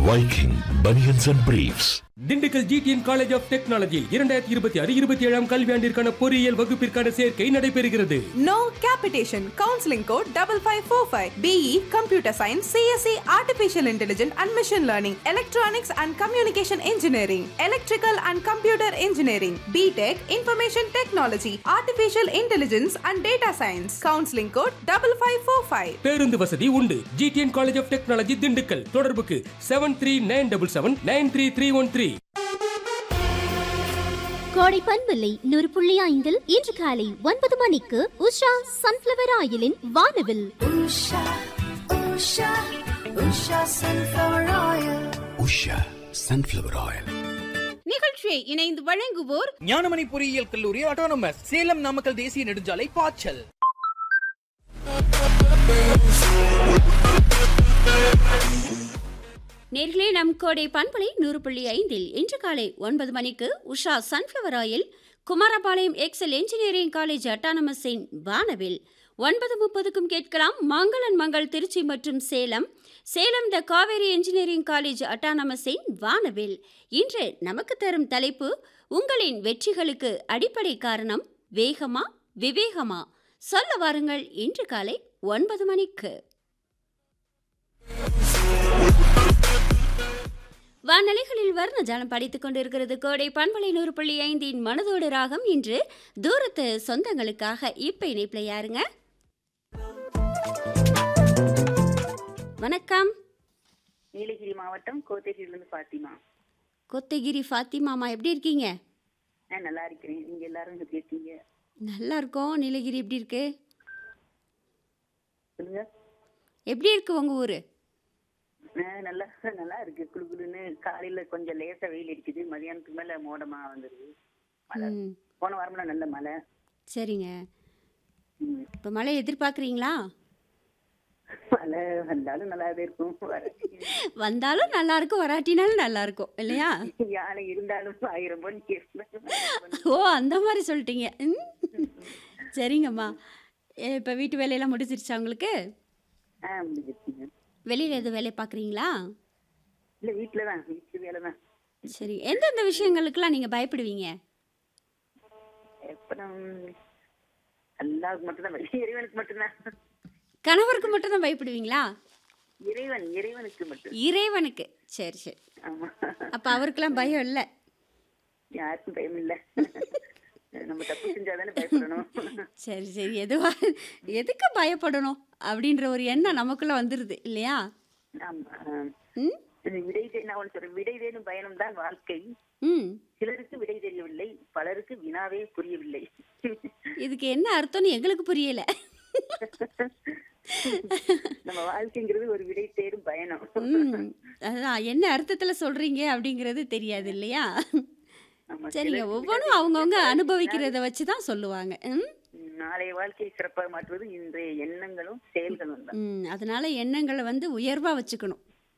Viking Bunions and Briefs. Dindigul GTN college of டெக்னாலஜியில் இரண்டாயிரத்தி இருபத்தி ஆறு இருபத்தி ஏழாம் கல்வியாண்டிற்கான பொறியியல் வகுப்பிற்கான சேர்க்கை நடைபெறுகிறது No capitation. Counseling code double five four five. BE Computer Science, CSE Artificial Intelligence and Machine Learning, Electronics and Communication Engineering, Electrical and Computer Engineering, BTech Information Technology, Artificial Intelligence and Data Science. Counseling code double five four five. பேருந்து வசதி உண்டு GTN college of technology Dindigul தொடர்புக்கு seven three nine double seven nine three three one three கோடை பண்பில்லை நூறு புள்ளி ஐந்தில் இன்று காலை ஒன்பது மணிக்கு உஷா சன்ஃபிளவர் ஆயிலின் வானவில் Usha, Usha, Usha sunflower oil. Usha sunflower oil நிகழ்ச்சியை இணைந்து வழங்குவோர் ஞானமணி பொறியியல் கல்லூரி ஆட்டோனமஸ் சேலம் நாமக்கல் தேசிய நெடுஞ்சாலை பாய்ச்சல் நேர்களே நம் கோடை பண்பலை நூறு புள்ளி ஐந்தில் இன்று காலை ஒன்பது மணிக்கு Usha sunflower oil Kumarapalayam excel engineering college அட்டானமஸின் வானவில் ஒன்பது முப்பதுக்கும் கேட்கலாம் மங்களன் மங்கள் திருச்சி மற்றும் Salem Salem the Kaveri engineering college அட்டானமஸின் வானவில் இன்று நமக்கு தரும் தலைப்பு உங்களின் வெற்றிகளுக்கு அடிப்படை காரணம் வேகமா விவேகமா சொல்ல வாருங்கள் இன்று காலை ஒன்பது மணிக்கு வானலைகளில் வர்ண ஜாலம் படித்துக் கொண்டிருக்கிறது கோடை பண்பலை நூறு புள்ளி ஐந்தின் மனதோடு ராகம் இன்று தூரத்து சொந்தங்களுக்காக இப்ப இணைப்புல யாருங்க வணக்கம் நீலகிரி மாவட்டம் கோத்தகிரிலிருந்து பாத்திமா கொத்தகிரி ஃபாத்திமாமா எப்படி இருக்கீங்க நான் நல்லா இருக்கிறேன் நீங்க எல்லாரும் எப்படி இருக்கீங்க நல்லா இருக்கோம் நீலகிரி எப்படி இருக்கு சொல்லுங்க எப்படி இருக்கு உங்க ஊரு நான் நல்லா நல்லா இருக்கு குளு குளுன்னு காலையில கொஞ்சம் லேசா வெயில் அடிக்குது மதியானத்துக்கு மேல மோடமா வந்துருது மழை ம், போன வாரம்லாம் நல்ல மழை சரிங்க ம். இப்போ மழை எதிர்பார்க்குறீங்களா மழை வந்தாலும் நல்லாவே இருக்கும் வராட்டி வந்தாலும் நல்லா இருக்கும் வராட்டினாலும் நல்லா இருக்கும் இல்லையா யானை இருந்தாலும் ஆயிரம் பொன் கேட்பேன் ஓ அந்த மாதிரி சொல்லிட்டீங்க ம். சரிங்கம்மா இப்போ வீட்டு வேலையெல்லாம் முடிஞ்சிருச்சா உங்களுக்கு ஆ முடிஞ்சிருச்சுங்க வெளியில் எதுவும் வேலையை பார்க்குறீங்களா இல்ல வீட்டுல தான் வீட்டு வேலை தான் சரி எந்தெந்த விஷயங்களுக்கெல்லாம் நீங்கள் பயப்படுவீங்க எப்பறம் அல்லாவுக்கு மட்டும்தான் பயம். இறைவனுக்கு மட்டும்தான் கணவருக்கு மட்டும் தான் பயப்படுவீங்களா இறைவன் இறைவனுக்கு மட்டும் இறைவனுக்கு சரி சரி ஆமா அப்போ அவருக்கெல்லாம் பயம் இல்லை யாருக்கும் பயம் இல்ல நம்ம தப்பு செஞ்சாதானே பயப்படணும் சரி சரி எதுவா எதுக்கு பயப்படணும் அப்படின்ற ஒரு எண்ணம் நமக்குள்ள வந்துடுது இல்லையா ஆமா ஆ. ம் இது விடை தே- நான் ஒண்ணு சொல்றேன் விடை தேடும் பயணம் தான் வாழ்க்கை ம் சிலருக்கு விடை தெரியவில்லை பலருக்கு வினாவே புரியவில்லை இதுக்கு என்ன அர்த்தம்னு எங்களுக்கு புரியல நம்ம வாழ்க்கைங்கிறது ஒரு விடை தேடும் பயணம் ம் அதான் என்ன அர்த்தத்தில் சொல்றீங்க அப்படிங்கிறது தெரியாது இல்லையா ஆமா, சரிங்க சிலருக்கு ஒவ்வொன்றும் அவங்கவுங்க அனுபவிக்கிறத வச்சு தான் சொல்லுவாங்க ம் நாளைய வாழ்க்கையை சிறப்பாக மாற்றுவது இன்றைய எண்ணங்களும் செயல்களும் தான் ம் அதனால எண்ணங்களை வந்து உயர்வாக வச்சுக்கணும்